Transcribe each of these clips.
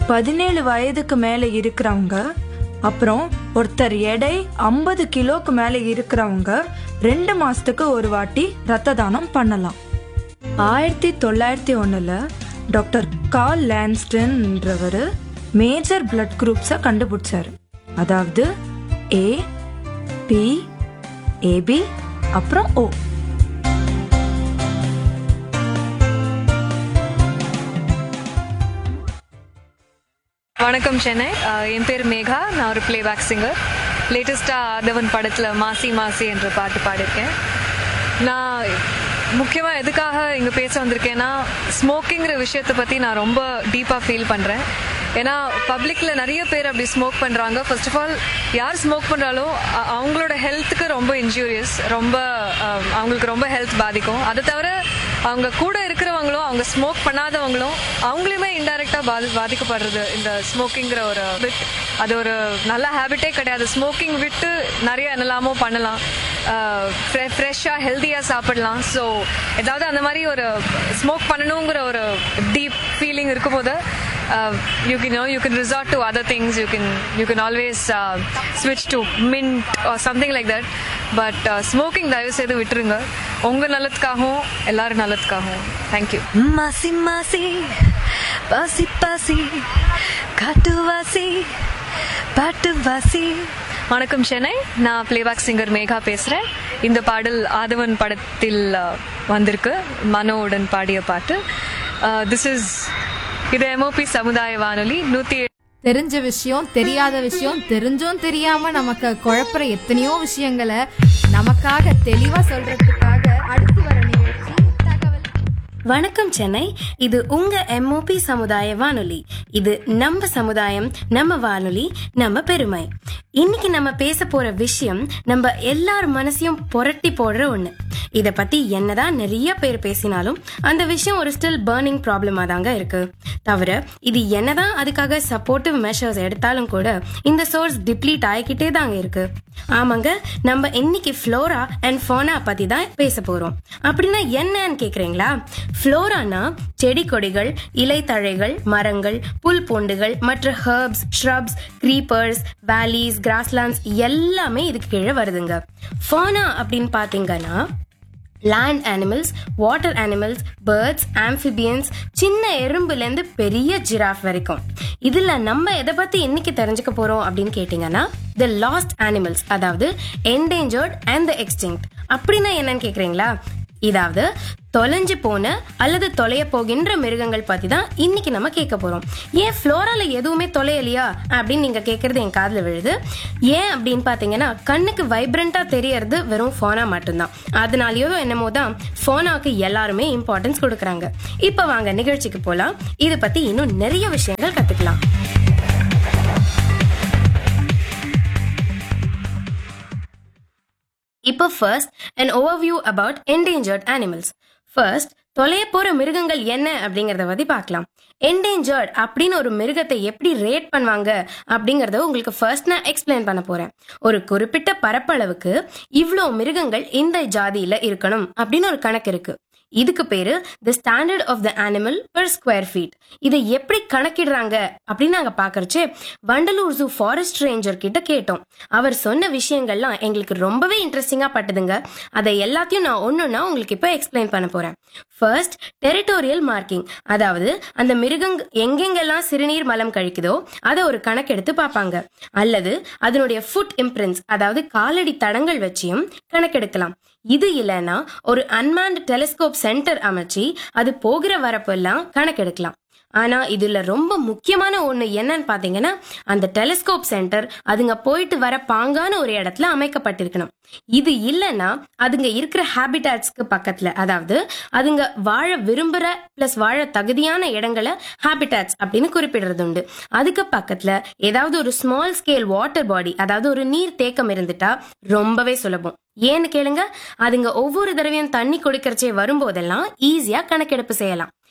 பதினேழு வயதுக்கு மேலே இருக்கிறவங்க அப்புறம் ஒருத்தர் எடை ஐம்பது கிலோக்கு மேலே இருக்கிறவங்க ரெண்டு மாசத்துக்கு ஒரு வாட்டி ரத்த தானம் பண்ணலாம் ஆயிரத்தி தொள்ளாயிரத்தி ஒன்றில் டாக்டர் கால் லான்ஸ்டன்ன்றவர் மேஜர் பிளட் குரூப்ஸை கண்டுபிடிச்சாரு அதாவது ஏ பி ஏபி அப்புறம் ஓ வணக்கம் சென்னை அஹ் என் பேர் மேகா நான் ஒரு பிளேபேக் சிங்கர் லேட்டஸ்ட்டாக ஆதவன் படத்தில் மாசி மாசி என்ற பாட்டு பாடியிருக்கேன் நான் முக்கியமாக எதுக்காக இங்கே பேச வந்திருக்கேன்னா ஸ்மோக்கிங்கிற விஷயத்தை பற்றி நான் ரொம்ப டீப்பாக ஃபீல் பண்ணுறேன் ஏன்னா பப்ளிக்கில் நிறைய பேர் அப்படி ஸ்மோக் பண்ணுறாங்க ஃபர்ஸ்ட் ஆஃப் ஆல் யார் ஸ்மோக் பண்ணுறாலோ அ- அவங்களோட ஹெல்த்துக்கு ரொம்ப இன்ஜூரியஸ் ரொம்ப அஹ், அவங்களுக்கு ரொம்ப ஹெல்த் பாதிக்கும் அதை தவிர அவங்க கூட இருக்கிறவங்களும் அவங்க ஸ்மோக் பண்ணாதவங்களும் அவங்களையுமே இன்டைரக்டா பாதி பாதிக்கப்படுறது இந்த ஸ்மோக்கிங்கிற ஒரு bit. அது ஒரு நல்ல ஹேபிட்டே கிடையாது ஸ்மோக்கிங் விட்டு நிறைய என்னெல்லாமோ பண்ணலாம் ஃப்ரெஷ்ஷாக ஹெல்த்தியாக சாப்பிடலாம் ஸோ ஏதாவது அந்த மாதிரி ஒரு ஸ்மோக் பண்ணணுங்கிற ஒரு டீப் ஃபீலிங் இருக்கும்போது you can you can resort to other things you can you can always ஸ்விட்ச் to mint something like that but smoking தயவு செய்து விட்டுருங்க உங்கள் நல்லதுக்காகவும் எல்லாரும் நல்லதுக்காகவும் தேங்க்யூ மாசி மாசி பாசி பாசி காட்டுவாசி பாட்டுவாசி வணக்கம் சென்னை நான் பிளேபேக் சிங்கர் மேகா பேசுகிறேன் இந்த பாடல் ஆதவன் படத்தில் அஹ், வந்திருக்கு மனோவுடன் பாடிய பாட்டு திஸ் இஸ் இது எம்ஓபி சமுதாய வானொலி நூற்றி தெரிஞ்ச விஷயம் தெரியாத விஷயம் தெரிஞ்சும் தெரியாம நமக்கு குழப்புற எத்தனையோ விஷயங்களை நமக்காக தெளிவா சொல்றதுக்காக அடுத்து வர நிகழ்ச்சி தகவல் வணக்கம் சென்னை இது உங்க எம்ஓபி சமுதாய வானொலி இது நம்ம சமுதாயம் நம்ம வானொலி நம்ம பெருமை இன்னைக்கு நம்ம பேச போற விஷயம் நம்ம எல்லார் மனசையும் புரட்டி போடுற ஒண்ணு இத பத்தி என்னதான் நிறைய பேர் பேசினாலும் அந்த விஷயம் ஒரு ஸ்டில் பர்னிங் ப்ராப்ளமா தாங்க இருக்கு தவிர இது என்னதான் அதுக்காக சப்போர்ட்டிவ் மெஷர்ஸ் எடுத்தாலும் கூட இந்த சோர்ஸ் டிப்ளீட் ஆகிக்கிட்டே தாங்க இருக்கு ஆமாங்க நம்ம இன்னைக்கு ஃப்ளோரா அண்ட் ஃபோனா பத்தி தான் பேச போறோம் அப்படின்னா என்னன்னு கேக்குறீங்களா ஃப்ளோரானா செடி கொடிகள் இலைத்தழைகள் மரங்கள் புல் பூண்டுகள் மற்ற herbs shrubs creepers valleys grasslands எல்லாமே இதுக்கு கீழே வருதுங்க ஃபோனா அப்படின்னு பாத்தீங்கன்னா land animals water animals birds amphibians சின்ன எறும்புலேருந்து பெரிய ஜிராஃப் வரைக்கும் இதுல நம்ம எதை பத்தி இன்னைக்கு தெரிஞ்சுக்க போறோம் அப்படின்னு கேட்டீங்கன்னா த லாஸ்ட் அனிமல்ஸ் அதாவது என்டேஞ்சர்ட் அண்ட் த எக்ஸ்டிங்க்ட் அப்படின்னா என்னன்னு கேக்குறீங்களா இதாவது தொலைஞ்சு போன அல்லது தொலைய போகின்ற மிருகங்கள் பத்தி தான் இன்னைக்கு நம்ம கேட்க போறோம் ஏன் ஃப்ளோரால எதுவுமே தொலையலையா அப்படின்னு நீங்க கேக்குறது என் காதுல விழுது ஏன் அப்படின்னு பாத்தீங்கன்னா கண்ணுக்கு வைப்ரண்டா தெரியறது வெறும் ஃபோனா மட்டும்தான் அதனாலயோ என்னமோ தான் ஃபோனாக்கு எல்லாருமே இம்பார்ட்டன்ஸ் கொடுக்கறாங்க இப்ப வாங்க நிகழ்ச்சிக்கு போலாம் இது பத்தி இன்னும் நிறைய விஷயங்கள் கத்துக்கலாம் இப்போ first an overview about endangered animals first தொலைய போற மிருகங்கள் என்ன அப்படிங்கறத பத்தி பார்க்கலாம் endangered அப்படின்னு ஒரு மிருகத்தை எப்படி ரேட் பண்ணுவாங்க அப்படிங்கறத உங்களுக்கு ஃபர்ஸ்ட் நான் எக்ஸ்பிளைன் பண்ண போறேன் ஒரு குறிப்பிட்ட பரப்பளவுக்கு இவ்ளோ மிருகங்கள் இந்த ஜாதியில இருக்கணும் அப்படின்னு ஒரு கணக்கு இருக்கு இதுக்கு பேரு the standard of the animal per square feet இதை எப்படி கணக்கிடுறாங்க அப்படின்னு நாங்க பாக்குறச்சு வண்டலூர் ஜூ ஃபாரஸ்ட் ரேஞ்சர் கிட்ட கேட்டோம் அவர் சொன்ன விஷயங்கள்லாம் எங்களுக்கு ரொம்பவே இன்ட்ரெஸ்டிங்கா பட்டுதுங்க அதை எல்லாத்தையும் நான் ஒன்னொன்னா உங்களுக்கு இப்போ எக்ஸ்பிளைன் பண்ண போறேன் ஃபர்ஸ்ட் டெரிட்டோரியல் மார்க்கிங் அதாவது அந்த மிருகங் எங்கெங்கெல்லாம் சிறுநீர் மலம் கழிக்குதோ அதை ஒரு கணக்கெடுத்து பார்ப்பாங்க அல்லது அதனுடைய ஃபுட் இம்ப்ரின்ஸ் அதாவது காலடி தடங்கள் வச்சியும் கணக்கெடுக்கலாம் இது இல்லைன்னா ஒரு அன்மேண்ட் டெலிஸ்கோப் சென்டர் அமைச்சு அது போகிற வரப்பெல்லாம் கணக்கெடுக்கலாம் ஆனா இதுல ரொம்ப முக்கியமான ஒண்ணு என்னன்னு பாத்தீங்கன்னா அந்த டெலிஸ்கோப் சென்டர் அதுங்க போயிட்டு வர பாங்கான ஒரு இடத்துல அமைக்கப்பட்டிருக்கணும் இது இல்லைன்னா அதுங்க இருக்கிற ஹேபிட்டாட்ஸ்க்கு பக்கத்துல அதாவது அதுங்க வாழ விரும்புற பிளஸ் வாழ தகுதியான இடங்களை ஹேபிட்டாட்ஸ் அப்படின்னு குறிப்பிடுறது உண்டு அதுக்கு பக்கத்துல ஏதாவது ஒரு ஸ்மால் ஸ்கேல் வாட்டர் பாடி அதாவது ஒரு நீர் தேக்கம் இருந்துட்டா ரொம்பவே சுலபம் ஏன்னு கேளுங்க அதுங்க ஒவ்வொரு தடவையும் தண்ணி குடிக்கிறச்சே வரும்போதெல்லாம் ஈஸியா கணக்கெடுப்பு செய்யலாம்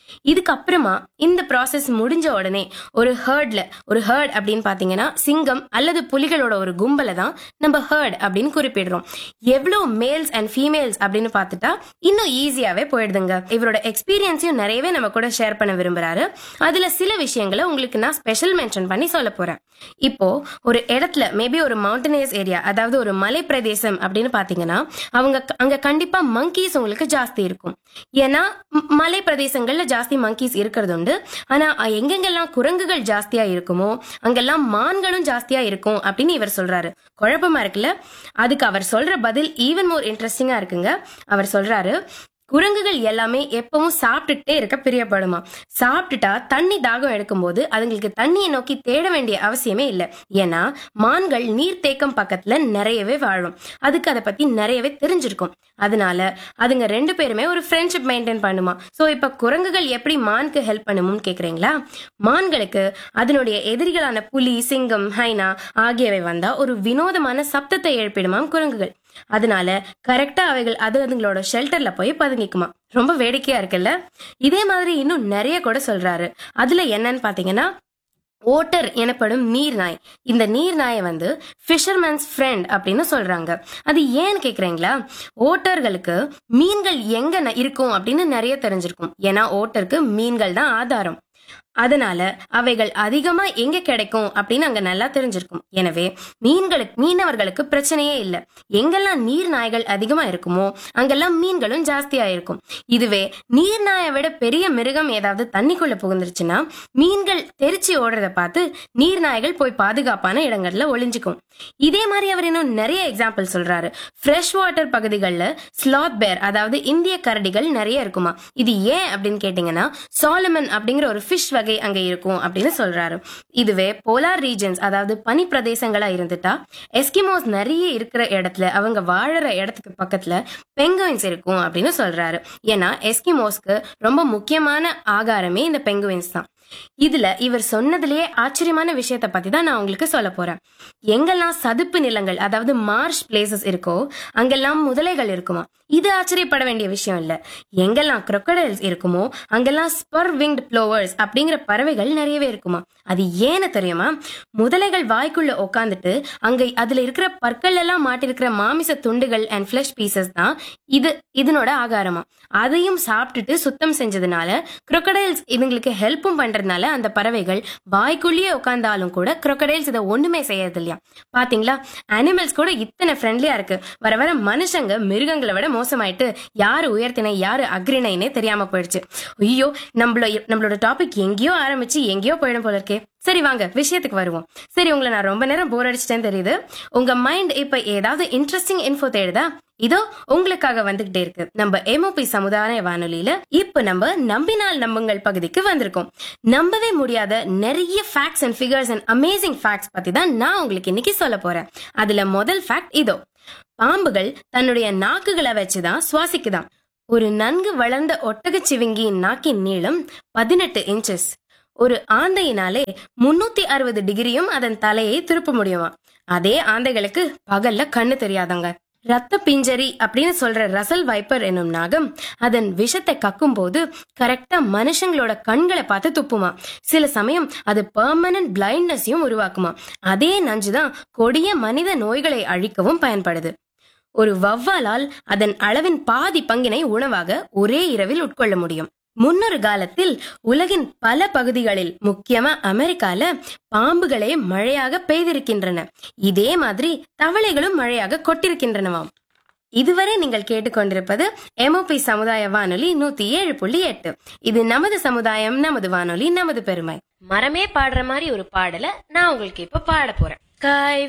இதுக்கப்புறமா இந்த ப்ராசஸ் முடிஞ்ச உடனே ஒரு ஹர்ட்ல ஒரு ஹர்ட் அப்படின்னு பாத்தீங்கன்னா சிங்கம் அல்லது புலிகளோட ஒரு கும்பலை தான் நம்ம ஹர்ட் அப்படின்னு குறிப்பிடுறோம் எவ்வளவு மேல்ஸ் அண்ட் ஃபீமேல்ஸ் அப்படின்னு பார்த்துட்டா இன்னும் ஈஸியாவே போயிடுதுங்க இவரோட எக்ஸ்பீரியன்ஸையும் நிறையவே நம்ம கூட ஷேர் பண்ண விரும்புறாரு அதுல சில விஷயங்களை உங்களுக்கு நான் ஸ்பெஷல் மென்ஷன் பண்ணி சொல்ல போறேன் இப்போ ஒரு இடத்துல மேபி ஒரு மவுண்டனேஸ் ஏரியா அதாவது ஒரு மலை பிரதேசம் அப்படின்னு பாத்தீங்கன்னா அவங்க அங்க கண்டிப்பா மங்கீஸ் உங்களுக்கு ஜாஸ்தி இருக்கும் ஏன்னா ம், மலை பிரதேசங்கள்ல ஜாஸ்தி மங்கீஸ் இருக்கிறது உண்டு ஆனா அ, எங்கெங்கெல்லாம் குரங்குகள் ஜாஸ்தியா இருக்குமோ அங்கெல்லாம் மான்களும் ஜாஸ்தியா இருக்கும் அப்படின்னு இவர் சொல்றாரு குழப்பமா இருக்குல்ல அதுக்கு அவர் சொல்ற பதில் ஈவன் மோர் இன்ட்ரெஸ்டிங்கா இருக்குங்க அவர் சொல்றாரு குரங்குகள் எல்லாமே எப்பவும் சாப்பிட்டுட்டே இருக்க பிரியப்படுமா சாப்பிட்டுட்டா தண்ணி தாகம் எடுக்கும்போது அதுங்களுக்கு தண்ணியை நோக்கி தேட வேண்டிய அவசியமே இல்லை ஏன்னா மான்கள் நீர்த்தேக்கம் பக்கத்துல நிறையவே வாழும் அதுக்கு அதை பத்தி நிறையவே தெரிஞ்சிருக்கும் அதனால அதுங்க ரெண்டு பேருமே ஒரு ஃப்ரெண்ட்ஷிப் மெயின்டைன் பண்ணுமா சோ இப்ப குரங்குகள் எப்படி மானுக்கு ஹெல்ப் பண்ணுமுன்னு கேக்குறீங்களா மான்களுக்கு அதனுடைய எதிரிகளான புலி சிங்கம் ஹைனா ஆகியவை வந்தா ஒரு வினோதமான சப்தத்தை எழுப்பிடுமாம் குரங்குகள் அதனால கரெக்டா அவைகள் அது அதுங்களோட ஷெல்டர்ல போய் பதுங்கிக்குமா ரொம்ப வேடிக்கையா இருக்குல்ல இதே மாதிரி இன்னும் நிறைய கூட சொல்றாரு அதுல என்னன்னு பாத்தீங்கன்னா ஓட்டர் எனப்படும் நீர் நாய் இந்த நீர் நாயை வந்து ஃபிஷர்மேன்ஸ் ஃப்ரெண்ட் அப்படின்னு சொல்றாங்க அது ஏன்னு கேக்குறீங்களா ஓட்டர்களுக்கு மீன்கள் எங்க ந- இருக்கும் அப்படின்னு நிறைய தெரிஞ்சிருக்கும் ஏன்னா ஓட்டருக்கு மீன்கள் தான் ஆதாரம் அதனால அவைகள் அதிகமா எங்க கிடைக்கும் அப்படின்னு அங்க நல்லா தெரிஞ்சிருக்கும் எனவே மீன்களுக்கு மீனவர்களுக்கு பிரச்சனையே இல்லை எங்கெல்லாம் நீர் நாய்கள் அதிகமா இருக்குமோ அங்கெல்லாம் மீன்களும் ஜாஸ்தியா இருக்கும் இதுவே நீர் நாயை விட பெரிய மிருகம் ஏதாவது தண்ணிக்குள்ள புகுந்துருச்சுன்னா மீன்கள் தெரிச்சு ஓடுறத பார்த்து நீர் நாய்கள் போய் பாதுகாப்பான இடங்கள்ல ஒளிஞ்சுக்கும் இதே மாதிரி அவர் இன்னும் நிறைய எக்ஸாம்பிள் சொல்றாரு ஃப்ரெஷ் வாட்டர் பகுதிகளில் ஸ்லாத் பேர் அதாவது இந்திய கரடிகள் நிறைய இருக்குமா இது ஏன் அப்படின்னு கேட்டீங்கன்னா சாலமன் அப்படிங்கிற ஒரு ஃபிஷ் வகை அங்க இருக்கும் அப்படின்னு சொல்றாரு இதுவே போலார் ரீஜன்ஸ் அதாவது பனி பிரதேசங்களா இருந்துட்டா எஸ்கிமோஸ் நிறைய இருக்கிற இடத்துல அவங்க வாழற இடத்துக்கு பக்கத்துல பெங்குவின்ஸ் இருக்கும் அப்படின்னு சொல்றாரு ஏன்னா எஸ்கிமோஸ்க்கு ரொம்ப முக்கியமான ஆகாரமே இந்த பெங்குவின்ஸ் தான் இதுல இவர் சொன்னதுலயே ஆச்சரியமான விஷயத்த பத்தி தான் நான் உங்களுக்கு சொல்ல போறேன் எங்கெல்லாம் சதுப்பு நிலங்கள் அதாவது மார்ஷ் பிளேசஸ் இருக்கோ அங்கெல்லாம் முதலைகள் இருக்குமா இது ஆச்சரியப்பட வேண்டிய விஷயம் இல்ல எங்கெல்லாம் crocodiles இருக்குமோ அங்கெல்லாம் ஸ்பர் விங்ட் ப்ளோவர்ஸ் அப்படிங்கிற பறவைகள் நிறையவே இருக்குமா அது ஏன்னு தெரியுமா முதலைகள் வாய்க்குள்ள உட்காந்துட்டு அங்க அதுல இருக்கிற பற்கள் எல்லாம் மாட்டிருக்கிற மாமிச துண்டுகள் அண்ட் ஃபிளஷ் பீசஸ் தான் இது இதனோட ஆகாரமா அதையும் சாப்பிட்டுட்டு சுத்தம் செஞ்சதுனால crocodiles இதுங்களுக்கு ஹெல்ப்பும் பண்றதுனால அந்த பறவைகள் வாய்க்குள்ளேயே உட்கார்ந்தாலும் கூட crocodiles இதை ஒண்ணுமே செய்யறது இல்லையா பாத்தீங்களா அனிமல்ஸ் கூட இத்தனை ஃப்ரெண்ட்லியா இருக்கு வர வர மனுஷங்க மிருகங்களை விட மோசமாயிட்டு யாரு உயர்த்தினை யாரு அக்ரிணைனே தெரியாம போயிடுச்சு ஐயோ நம்மள நம்மளோட டாபிக் எங்கேயோ ஆரம்பிச்சு எங்கேயோ போயிடும் போல இருக்கே சரி வாங்க விஷயத்துக்கு வருவோம் சரி உங்களை நான் ரொம்ப நேரம் போர் அடிச்சிட்டேன்னு தெரியுது உங்க மைண்ட் இப்ப ஏதாவது இன்ட்ரெஸ்டிங் இன்ஃபோ தேடுதா இதோ உங்களுக்காக வந்துகிட்டே இருக்கு நம்ம எம்ஓபி சமுதாய வானொலியில இப்ப நம்ம நம்பினால் நம்புங்கள் பகுதிக்கு வந்திருக்கோம் நம்பவே முடியாத நிறைய facts and figures and amazing facts பத்தி தான் நான் உங்களுக்கு இன்னைக்கு சொல்ல போறேன் அதுல முதல் ஃபேக்ட் இதோ பாம்புகள் தன்னுடைய நாக்குகளை வச்சுதான் சுவாசிக்குதாம் ஒரு நன்கு வளர்ந்த ஒட்டகச்சிவிங்கியின் நாக்கின் நீளம் பதினெட்டு இன்ச்சஸ் ஒரு ஆந்தையினாலே முன்னூத்தி அறுபது டிகிரியும் அதன் தலையை திருப்ப முடியுமா அதே ஆந்தைகளுக்கு பகல்ல கண்ணு தெரியாதங்க ரத்த பிஞ்சரி அப்படின்னு சொல்ற ரசல் வைப்பர் என்னும் நாகம் அதன் விஷத்தை கக்கும் போது கரெக்டா மனுஷங்களோட கண்களை பார்த்து துப்புமா சில சமயம் அது பெர்மனன்ட் பிளைண்ட்னஸையும் உருவாக்குமா அதே நஞ்சுதான் கொடிய மனித நோய்களை அழிக்கவும் பயன்படுது ஒரு வவ்வாலால் அதன் அளவின் பாதி பங்கினை உணவாக ஒரே இரவில் உட்கொள்ள முடியும் முன்னொரு காலத்தில் உலகின் பல பகுதிகளில் முக்கியமா அமெரிக்கால பாம்புகளே மழையாக பெய்திருக்கின்றன இதே மாதிரி தவளைகளும் மழையாக கொட்டிருக்கின்றனவாம் இதுவரை நீங்கள் கேட்டுக்கொண்டிருப்பது எம்ஓபி சமுதாய வானொலி நூத்தி ஏழு புள்ளி எட்டு இது நமது சமுதாயம் நமது வானொலி நமது பெருமை மரமே பாடுற மாதிரி ஒரு பாடலை நான் உங்களுக்கு இப்ப பாட போறேன் காய்